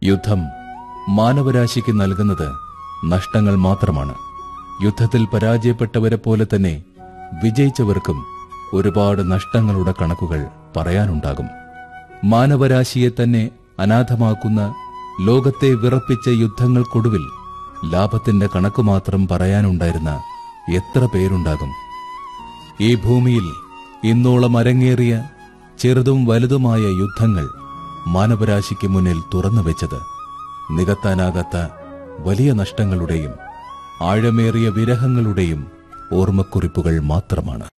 യുദ്ധം മാനവരാശിക്ക് നൽകുന്നത് നഷ്ടങ്ങൾ മാത്രമാണ് യുദ്ധത്തിൽ പരാജയപ്പെട്ടവരെ പോലെ തന്നെ വിജയിച്ചവർക്കും ഒരുപാട് നഷ്ടങ്ങളുടെ കണക്കുകൾ പറയാനുണ്ടാകും മാനവരാശിയെ തന്നെ അനാഥമാക്കുന്ന ലോകത്തെ വിറപ്പിച്ച യുദ്ധങ്ങൾക്കൊടുവിൽ ലാഭത്തിന്റെ കണക്ക് മാത്രം പറയാനുണ്ടായിരുന്ന എത്ര പേരുണ്ടാകും ഈ ഭൂമിയിൽ ഇന്നോളം അരങ്ങേറിയ ചെറുതും വലുതുമായ യുദ്ധങ്ങൾ മാനവരാശിക്ക് മുന്നിൽ തുറന്നു വെച്ചത് നികത്താനാകാത്ത വലിയ നഷ്ടങ്ങളുടെയും ആഴമേറിയ വിരഹങ്ങളുടെയും ഓർമ്മക്കുറിപ്പുകൾ മാത്രമാണ്